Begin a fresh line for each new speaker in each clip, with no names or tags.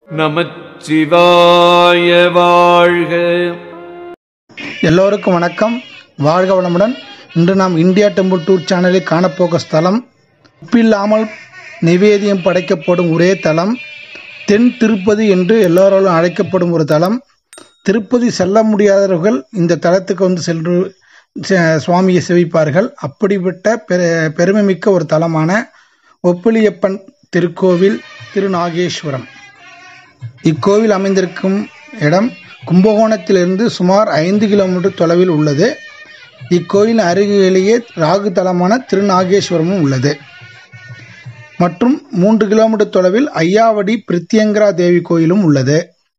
நமச்சிவாய வாழ்க
எல்லோருக்கும் வணக்கம் வாழ்க வளமுடன் இன்று நாம் இந்தியா டெம்பிள் டூர் சேனலில் காணப்போக ஸ்தலம் உப்பில்லாமல் நிவேதியம் படைக்கப்படும் ஒரே தலம் தென் திருப்பதி என்று எல்லோராலும் அழைக்கப்படும் ஒரு தலம் திருப்பதி செல்ல முடியாதவர்கள் இந்த தலத்துக்கு வந்து சென்று ச- சுவாமியை செவிப்பார்கள் அப்படிப்பட்ட பெரு பெருமைமிக்க ஒரு தலமான ஒப்பிலியப்பன் திருக்கோவில் திருநாகேஸ்வரம் இக்கோவில் அமைந்திருக்கும் இடம் கும்பகோணத்திலிருந்து சுமார் ஐந்து கிலோமீட்டர் தொலைவில் உள்ளது இக்கோயில் அருகிலேயே ராகு தலமான திருநாகேஸ்வரமும் உள்ளது மற்றும் மூன்று கிலோமீட்டர் தொலைவில் ஐயாவடி பிரித்யங்கரா தேவி கோயிலும் உள்ளது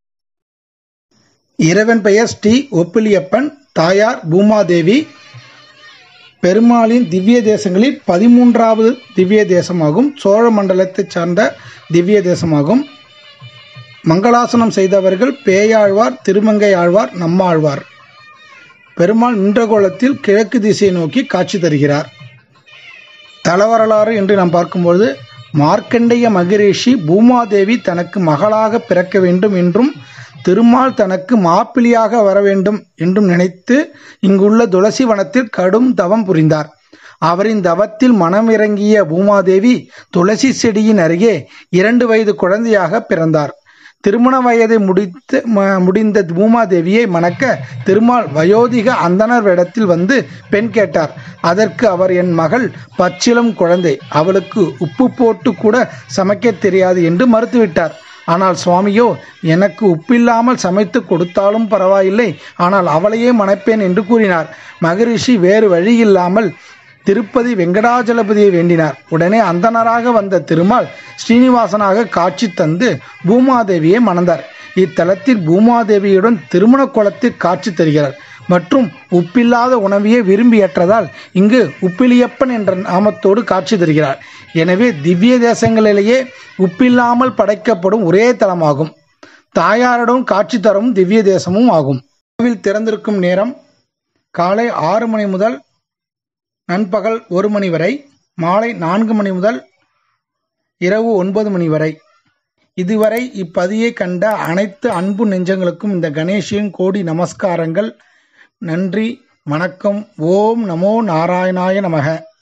இறைவன் பெயர் ஸ்ரீ ஒப்பிலியப்பன் தாயார் பூமாதேவி பெருமாளின் திவ்ய தேசங்களில் பதிமூன்றாவது திவ்ய தேசமாகும் சோழ மண்டலத்தைச் சார்ந்த திவ்ய தேசமாகும் மங்களாசனம் செய்தவர்கள் பேயாழ்வார் திருமங்கை ஆழ்வார் நம்மாழ்வார் பெருமாள் நின்ற கோலத்தில் கிழக்கு திசையை நோக்கி காட்சி தருகிறார் தலவரலாறு என்று நாம் பார்க்கும்பொழுது மார்க்கண்டேய மகரிஷி பூமாதேவி தனக்கு மகளாக பிறக்க வேண்டும் என்றும் திருமால் தனக்கு மாப்பிள்ளையாக வர வேண்டும் என்றும் நினைத்து இங்குள்ள துளசி வனத்தில் கடும் தவம் புரிந்தார் அவரின் தவத்தில் மனமிறங்கிய பூமாதேவி துளசி செடியின் அருகே இரண்டு வயது குழந்தையாக பிறந்தார் திருமண வயதை முடித்து ம- முடிந்த பூமாதேவியை மணக்க திருமால் வயோதிக அந்தணர் வேடத்தில் வந்து பெண் கேட்டார் அதற்கு அவர் என் மகள் பச்சிலம் குழந்தை அவளுக்கு உப்பு போட்டு கூட சமைக்க தெரியாது என்று மறுத்துவிட்டார் ஆனால் சுவாமியோ எனக்கு உப்பில்லாமல் சமைத்து கொடுத்தாலும் பரவாயில்லை ஆனால் அவளையே மணப்பேன் என்று கூறினார் மகரிஷி வேறு வழியில்லாமல் திருப்பதி வெங்கடாஜலபதியை வேண்டினார் உடனே அந்தணராக வந்த திருமால் ஸ்ரீனிவாசனாக காட்சி தந்து பூமாதேவியை மணந்தார் இத்தலத்தில் பூமாதேவியுடன் திருமண கோலத்தில் காட்சி தருகிறார் மற்றும் உப்பில்லாத உணவையே விரும்பி ஏற்றதால் இங்கு உப்பிலியப்பன் என்ற நாமத்தோடு காட்சி தருகிறார் எனவே திவ்ய தேசங்களிலேயே உப்பில்லாமல் படைக்கப்படும் ஒரே தலமாகும் தாயாருடன் காட்சி தரும் திவ்ய தேசமும் ஆகும் கோவில் திறந்திருக்கும் நேரம் காலை ஆறு மணி முதல் நண்பகல் ஒரு மணி வரை மாலை நான்கு மணி முதல் இரவு ஒன்பது மணி வரை இதுவரை இப்பதியை கண்ட அனைத்து அன்பு நெஞ்சங்களுக்கும் இந்த கணேஷின் கோடி நமஸ்காரங்கள் நன்றி வணக்கம் ஓம் நமோ நாராயணாய நமக